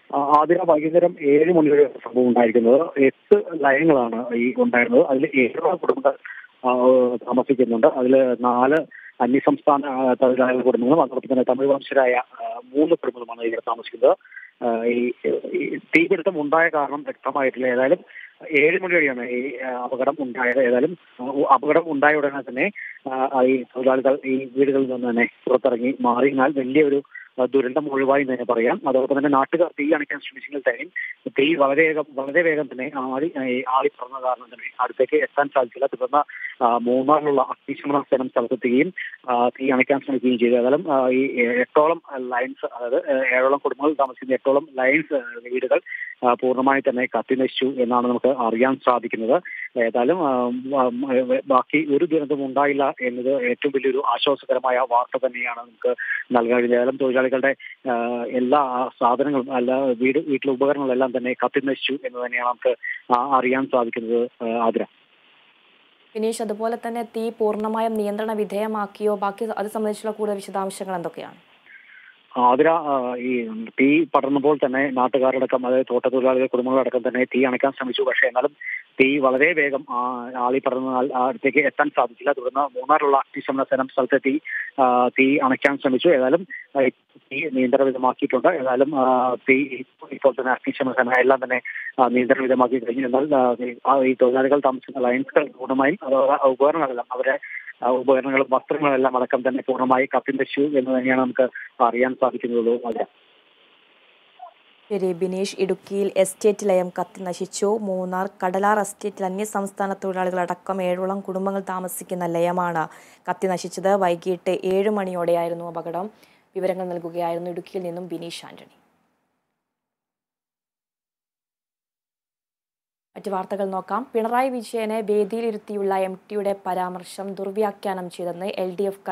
ആ, ആതിര വൈകുന്നേരം ഏഴ് മണിയുടെ സംഭവം ഉണ്ടായിരിക്കുന്നത് എട്ട് ലയങ്ങളാണ് ഈ ഉണ്ടായിരുന്നത് അതിൽ ഏഴോളം കുടുംബങ്ങൾ ആ, താമസിക്കുന്നുണ്ട് അതിൽ നാല് അന്യസംസ്ഥാന ആ, തൊഴിലാളികൾ കുടുംബങ്ങളും അതോടൊപ്പം തന്നെ തമിഴ് വംശരായ ആ, മൂന്ന് കുടുംബങ്ങളുമാണ് ഇവിടെ താമസിക്കുന്നത് ആ, ഈ ഈ തീപിടുത്തം ഉണ്ടായ കാരണം വ്യക്തമായിട്ടില്ല ഏതായാലും ഏഴ് മണി വരെയാണ് ഈ ആ, അപകടം ഉണ്ടായത് ഏതായാലും ആ, അപകടം ഉണ്ടായ ഉടനെ തന്നെ ആ, ഈ തൊഴിലാളികൾ ഈ വീടുകളിൽ നിന്ന് തന്നെ പുറത്തിറങ്ങി മാറിയാൽ വലിയൊരു ആ, ദുരന്തം ഒഴിവായി എന്ന് തന്നെ പറയാം അതോടൊപ്പം തന്നെ നാട്ടുകാർ തീ അണയ്ക്കാൻ ശ്രമിച്ചെങ്കിൽ തന്നെ തീ വളരെ വേഗം വളരെ വേഗം തന്നെ ആളി ഈ ആളി പറഞ്ഞ കാരണം തന്നെ അടുത്തേക്ക് എത്താൻ സാധിച്ചില്ല തുടർന്ന് ആ, മൂന്നാറിലുള്ള അഗ്നിശമന സേനം സ്ഥലത്തെത്തുകയും ആ, തീ അണയ്ക്കാൻ ശ്രമിക്കുകയും ചെയ്തു ഏതായാലും ആ, ഈ എട്ടോളം ലൈൻസ് അതായത് ഏഴോളം കുടുംബങ്ങൾ താമസിക്കുന്ന എട്ടോളം ലൈൻസ് വീടുകൾ ആ, പൂർണ്ണമായി തന്നെ കത്തിനശിച്ചു എന്നാണ് നമുക്ക് അറിയാൻ സാധിക്കുന്നത് ഏതായാലും ആ, ആ, ബാക്കി ഒരു ദുരന്തം ഉണ്ടായില്ല എന്നത് ഏറ്റവും വലിയൊരു ആശ്വാസകരമായ വാർത്ത തന്നെയാണ് നമുക്ക് നൽകാൻ കഴിഞ്ഞത് ഏതായാലും തൊഴിലാളികളുടെ ആ, എല്ലാ സാധനങ്ങളും അല്ല വീട് വീട്ടിലെ ഉപകരണങ്ങളെല്ലാം തന്നെ കത്തിനശിച്ചു എന്ന് തന്നെയാണ് നമുക്ക് ആ, അറിയാൻ സാധിക്കുന്നത് ആ, ആതിര വിനീഷ് അതുപോലെ തന്നെ തീ പൂർണ്ണമായും നിയന്ത്രണ വിധേയമാക്കിയോ ബാക്കി അത് സംബന്ധിച്ചുള്ള കൂടുതൽ വിശദാംശങ്ങൾ എന്തൊക്കെയാണ് ആതിര ആ, ഈ തീ പടർന്നപ്പോൾ തന്നെ നാട്ടുകാരടക്കം അതായത് തോട്ടത്തൊഴിലാളികൾ കുടുംബങ്ങളടക്കം തന്നെ തീ അണയ്ക്കാൻ ശ്രമിച്ചു പക്ഷേ എന്നാലും തീ വളരെ വേഗം ആ, ആളി പടർന്നാൽ ആ അടുത്തേക്ക് എത്താൻ സാധിച്ചില്ല തുടർന്ന് മൂന്നാറിലുള്ള അഗ്നിശമന സേനം സ്ഥലത്തെത്തി ആ, തീ അണയ്ക്കാൻ ശ്രമിച്ചു ഏതായാലും ആ, തീ നിയന്ത്രണവിധമാക്കിയിട്ടുണ്ട് ഏതായാലും ആ, തീ ഇപ്പോൾ തന്നെ അഗ്നിശമന സേന എല്ലാം തന്നെ ആ, നിയന്ത്രണവിധമാക്കി കഴിഞ്ഞു എന്നാൽ ആ, ഈ- ആ, ഈ തൊഴിലാളികൾ താമസിക്കുന്ന ലൈൻസുകൾ പൂർണ്ണമായും അഥവാ ഉപകരണങ്ങളെല്ലാം അവരെ ആ, ഉപകരണങ്ങളും വസ്ത്രങ്ങളും എല്ലാം അടക്കം തന്നെ പൂർണ്ണമായി കത്തിനശിച്ചു എന്ന് തന്നെയാണ് നമുക്ക് അറിയാൻ സാധിക്കുന്നുള്ളൂ അതെ ശരി ബിനീഷ് ഇടുക്കിയിൽ എസ്റ്റേറ്റ് ലയം കത്തി നശിച്ചു മൂന്നാർ കടലാർ എസ്റ്റേറ്റിൽ അന്യസംസ്ഥാന തൊഴിലാളികളടക്കം ഏഴോളം കുടുംബങ്ങൾ താമസിക്കുന്ന ലയമാണ് കത്തി നശിച്ചത് വൈകിട്ട് ഏഴ് മണിയോടെയായിരുന്നു അപകടം വിവരങ്ങൾ നൽകുകയായിരുന്നു ഇടുക്കിയിൽ നിന്നും ബിനീഷ് ആന്റണി മറ്റു വാർത്തകൾ നോക്കാം പിണറായി വിജയനെ വേദിയിലിരുത്തിയുള്ള എം ടിയുടെ പരാമർശം ദുർവ്യാഖ്യാനം ചെയ്തെന്ന് എൽ ഡി എഫ്